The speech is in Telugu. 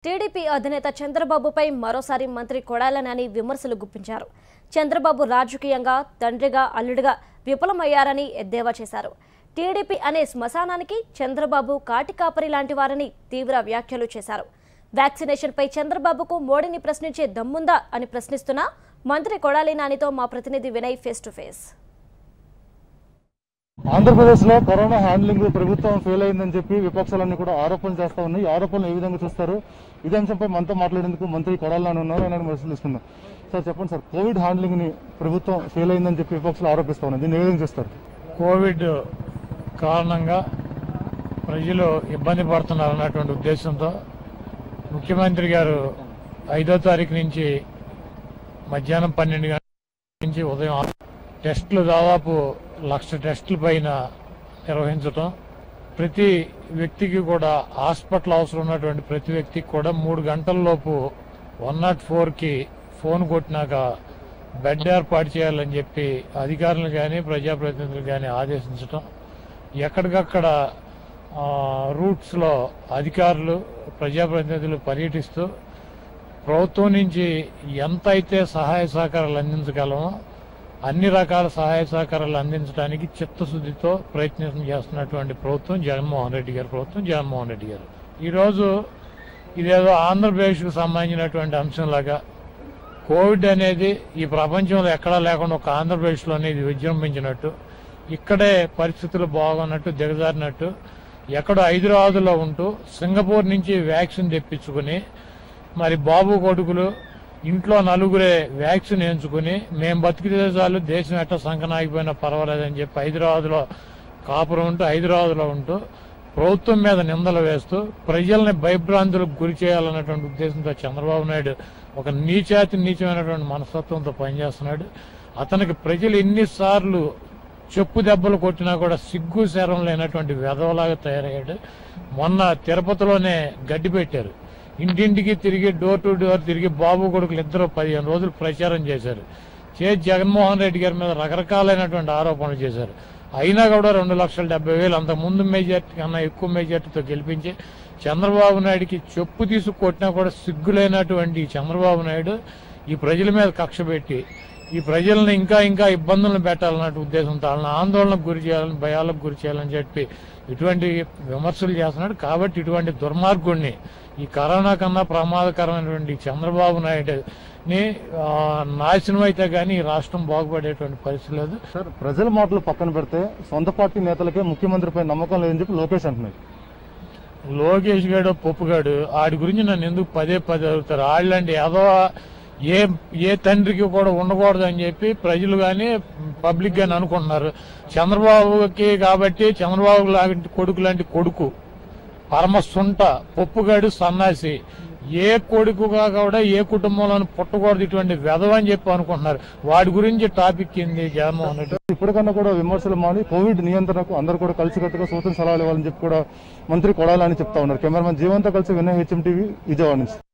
టీడీపీ అధినేత చంద్రబాబుపై మరోసారి మంత్రి కొడాల నాని విమర్శలు గుప్పించారు చంద్రబాబు రాజకీయంగా తండ్రిగా అల్లుడిగా విఫలమయ్యారని ఎద్దేవా చేశారు టీడీపీ అనే శ్మశానానికి చంద్రబాబు కాటికాపరి లాంటి వారని తీవ్ర వ్యాఖ్యలు చేశారు వ్యాక్సినేషన్పై చంద్రబాబుకు మోడీని ప్రశ్నించే దమ్ముందా అని ప్రశ్నిస్తున్న మంత్రి కొడాలి నానితో మా ప్రతినిధి Vinay face to face Andhra Pradesh లో కరోనా హ్యాండ్లింగ్ ప్రభుత్వం ఫెయిల్ అయిందని చెప్పి విపక్షాలన్నీ కూడా ఆరోపణలు చేస్తా ఉన్నాయి ఈ ఆరోపణలు ఏ విధంగా చూస్తారు ఇదే అంశంపై మనతో మాట్లాడేందుకు మంత్రి కొడాలని ఉన్నారు ఆయన పరిశీలిస్తున్నాం సార్ చెప్పండి సార్ కోవిడ్ హ్యాండ్లింగ్ ని ప్రభుత్వం ఫెయిల్ అయిందని చెప్పి విపక్షాలు ఆరోపిస్తా ఉన్నాయి దీన్ని ఏ విధంగా చూస్తారు కోవిడ్ కారణంగా ప్రజలు ఇబ్బంది పడుతున్నారు అన్నటువంటి ఉద్దేశంతో ముఖ్యమంత్రి గారు ఐదో తారీఖు నుంచి మధ్యాహ్నం పన్నెండు గంటల నుంచి ఉదయం ఆరు టెస్టులు దాదాపు లక్ష టెస్టుల పైన నిర్వహించటం ప్రతి వ్యక్తికి కూడా హాస్పిటల్ అవసరం ఉన్నటువంటి ప్రతి వ్యక్తికి కూడా మూడు గంటల లోపు వన్ నాట్ ఫోర్కి ఫోన్ కొట్టినాక బెడ్ ఏర్పాటు చేయాలని చెప్పి అధికారులు కానీ ప్రజాప్రతినిధులు కానీ ఆదేశించటం ఎక్కడికక్కడ ఆ, రూట్స్లో అధికారులు ప్రజాప్రతినిధులు పర్యటిస్తూ ప్రభుత్వం నుంచి ఎంత అయితే సహాయ సహకారాలు అందించగలమో అన్ని రకాల సహాయ సహకారాలు అందించడానికి చిత్తశుద్ధితో ప్రయత్నం చేస్తున్నటువంటి ప్రభుత్వం జగన్మోహన్ రెడ్డి గారి ప్రభుత్వం జగన్మోహన్ రెడ్డి గారు ఈరోజు ఇదేదో ఆంధ్రప్రదేశ్కు సంబంధించినటువంటి అంశంలాగా కోవిడ్ అనేది ఈ ప్రపంచంలో ఎక్కడా లేకుండా ఒక ఆంధ్రప్రదేశ్లోనే ఇది విజృంభించినట్టు ఇక్కడే పరిస్థితులు బాగున్నట్టు దిగజారినట్టు ఎక్కడో హైదరాబాద్లో ఉంటూ సింగపూర్ నుంచి వ్యాక్సిన్ తెప్పించుకుని మరి బాబు కొడుకులు ఇంట్లో నలుగురే వ్యాక్సిన్ ఎంచుకుని మేము బతికితే చాలు దేశం ఎట్ట సంకనాగిపోయినా పర్వాలేదని చెప్పి హైదరాబాద్లో కాపురం ఉంటూ హైదరాబాద్లో ఉంటూ ప్రభుత్వం మీద నిందలు వేస్తూ ప్రజల్ని భయభ్రాంతులకు గురి చేయాలన్నటువంటి ఉద్దేశంతో చంద్రబాబు నాయుడు ఒక నీచాతి నీచమైనటువంటి మనస్తత్వంతో పనిచేస్తున్నాడు అతనికి ప్రజలు ఎన్నిసార్లు చెప్పు దెబ్బలు కొట్టినా కూడా సిగ్గు శరం లేనటువంటి వెధవలాగా తయారయ్యాడు మొన్న తిరుపతిలోనే గడ్డి పెట్టారు ఇంటింటికి తిరిగి డోర్ టు డోర్ తిరిగి బాబు కొడుకులు ఇద్దరు పదిహేను రోజులు ప్రచారం చేశారు చేసి జగన్మోహన్ రెడ్డి గారి మీద రకరకాలైనటువంటి ఆరోపణలు చేశారు అయినా కూడా రెండు లక్షల డెబ్బై వేలు అంత ముందు మెజార్టీ కన్నా ఎక్కువ మెజార్టీతో గెలిపించి చంద్రబాబు నాయుడికి చెప్పు తీసుకు కొట్టినా కూడా సిగ్గులేనటువంటి ఈ చంద్రబాబు నాయుడు ఈ ప్రజల మీద కక్ష పెట్టి ఈ ప్రజల్ని ఇంకా ఇంకా ఇబ్బందులను పెట్టాలన్నట్టు ఉద్దేశంతో వాళ్ళని ఆందోళనకు గురి చేయాలని భయాలకు గురి చేయాలని చెప్పి ఇటువంటి విమర్శలు చేస్తున్నాడు కాబట్టి ఇటువంటి దుర్మార్గుడిని ఈ కరోనా కన్నా ప్రమాదకరమైనటువంటి ఈ చంద్రబాబు నాయుడుని ఆ, నాశనం అయితే కానీ ఈ రాష్ట్రం బాగుపడేటువంటి పరిస్థితి లేదు సార్ ప్రజల మాటలు పక్కన పెడితే సొంత పార్టీ నేతలకే ముఖ్యమంత్రిపై నమ్మకం లేదని చెప్పి లోకేష్ అంటున్నారు లోకేష్ గాడు పప్పుగాడు ఆడి గురించి నన్ను ఎందుకు పదే పదే అడుగుతారు వాళ్ళంటే ఏదో ఏ ఏ తండ్రికి కూడా ఉండకూడదు అని చెప్పి ప్రజలు కానీ పబ్లిక్ కానీ అనుకుంటున్నారు చంద్రబాబుకి కాబట్టి చంద్రబాబు లాంటి కొడుకు లాంటి కొడుకు పరమ సుంట పప్పుగాడు సన్నాసి ఏ కొడుకుగా కూడా ఏ కుటుంబంలోనూ పుట్టకూడదు ఇటువంటి వెధవ అని చెప్పి అనుకుంటున్నారు వాడి గురించి టాపిక్ ఏంది జగన్మోహన్ రెడ్డి ఇప్పటికన్నా కూడా విమర్శలు మాని కోవిడ్ నియంత్రణకు అందరూ కూడా కలిసికట్టుగా సూచన సలహాలు ఇవ్వాలని చెప్పి కూడా మంత్రి కొడాలని చెప్తా ఉన్నారు కెమెరామెన్ జీవంతో కలిసి వినయ్ హెచ్ఎం టీవీ విజయవాడ నుంచి